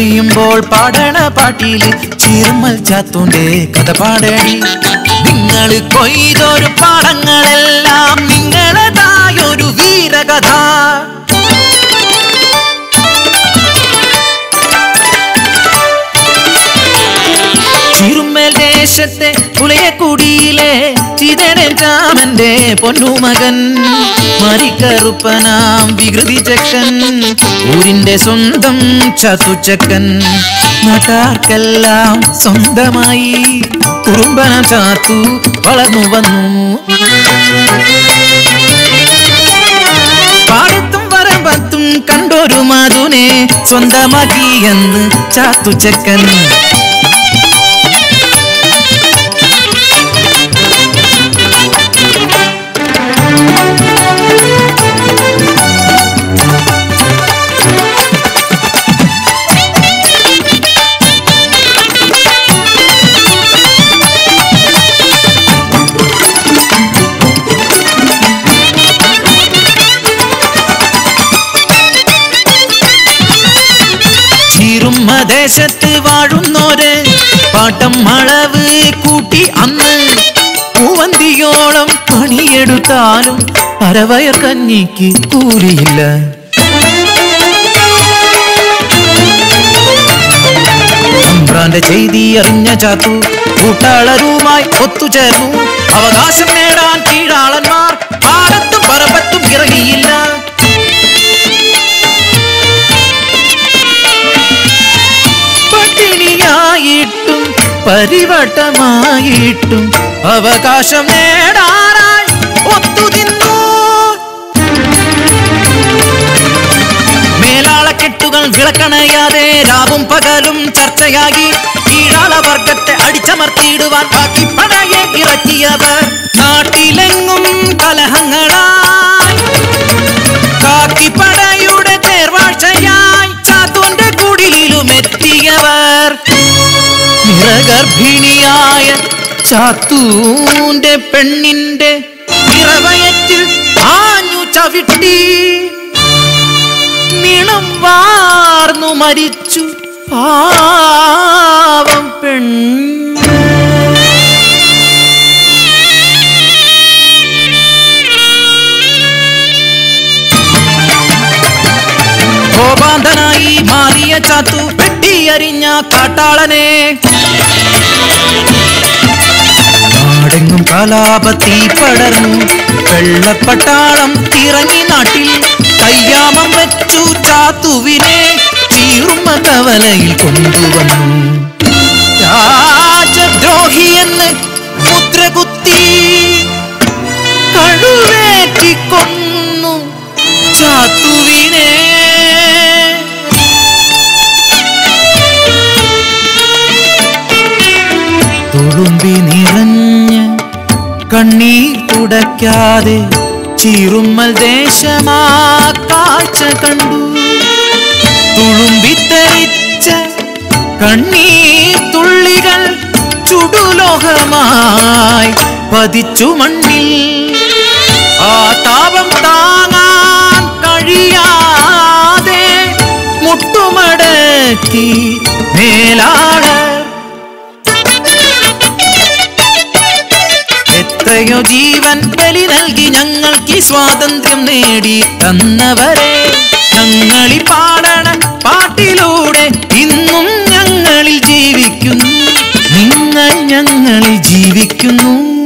കഴിയുമ്പോൾ പാടണ പാട്ടില് ചീർമൽ ചാത്തൂന്റെ കഥ പാടണി നിങ്ങൾ കൊയ്തൊരു പാടങ്ങളെല്ലാം നിങ്ങളതായൊരു വീരകഥ ചിറുമേൽ ദേശത്തെ പുലയക്കുടിയിലെ ചിതരൻ രാമന്റെ പൊന്നുമകൻ മരിക്കറുപ്പനാം വികൃതി ചക്കൻ ഊരിന്റെ സ്വന്തം ചതുച്ചക്കൻ നാട്ടാർക്കെല്ലാം സ്വന്തമായി കുറുമ്പനം ചാത്തു വളർന്നു വന്നു പാടത്തും വരമ്പത്തും കണ്ടൊരു മധുനെ സ്വന്തമാക്കി എന്ന് ചാത്തുച്ചക്കൻ ചീറുമ്മദേശത്ത് വാഴുന്നോര് പാട്ടം അളവ് കൂട്ടി അന്ന് പൂവന്തിയോളം പണിയെടുത്താലും അരവയർ കഞ്ഞിക്ക് കൂലിയില്ല തമ്പ്രാന്റെ ചെയ്തി അറിഞ്ഞ ചാത്തു കൂട്ടാളരുമായി ഒത്തുചേർന്നു അവകാശം നേടാൻ കീഴാളന്മാർ പാടത്തും പറമ്പത്തും ഇറങ്ങിയില്ല പട്ടിണിയായിട്ടും പരിവട്ടമായിട്ടും അവകാശം നേടാനായി ഒത്തുതിന്നു മേലാളക്കെട്ടുകൾ വിളക്കണയാതെ രാവും പകലും ചർച്ചയായി കീഴാളവർഗത്തെ അടിച്ചമർത്തിയിടുവാൻ ബാക്കി പടയെ ഇറക്കിയവർ നാട്ടിലെങ്ങും കലഹങ്ങളായി കാക്കിപ്പടയുടെ ചേർവാഴ്ചയായി ചാത്തുന്റെ കുടിലും എത്തിയവർ നിറഗർഭിണിയായ ചാത്തൂന്റെ പെണ്ണിന്റെ നിറവയറ്റിൽ ആഞ്ഞു ചവിട്ടി നിണം വാർന്നു മരിച്ചു പാവം പെണ്ണ് കോപാന്തനായി മാറിയ ചാത്തു വെട്ടിയരിഞ്ഞ കാട്ടാളനെ നാടെങ്ങും കലാപത്തി പടർന്നു വെള്ളപ്പട്ടാളം ഇറങ്ങി നാട്ടിൽ കയ്യാമം വെച്ചു ചാത്തുവിനെ ചീറുമ കവലയിൽ കൊണ്ടുവന്നു രാജദ്രോഹിയെന്ന് മുദ്രകുത്തി കഴുവേറ്റിക്കൊന്നു ചാത്തുവിനെ തുളുമ്പി നിറഞ്ഞ് കണ്ണീർ തുടയ്ക്കാതെ ചീറുമ്മൽ ദേശമാ കാഴ്ച കണ്ടു തുളുമ്പിത്തെറിച്ച കണ്ണീർ തുള്ളികൾ ചുടുലോഹമായി പതിച്ചു മണ്ണിൽ ആ താപം താങ്ങാൻ കഴിയാതെ മുട്ടുമടക്കി മേലാളർ എത്രയോ ജീവൻ ബലി നൽകി ഞങ്ങൾക്ക് ഈ സ്വാതന്ത്ര്യം നേടി തന്നവരെ ഞങ്ങളി പാടണ പാട്ടിലൂടെ ഇന്നും ഞങ്ങളിൽ ജീവിക്കുന്നു നിങ്ങൾ ഞങ്ങളിൽ ജീവിക്കുന്നു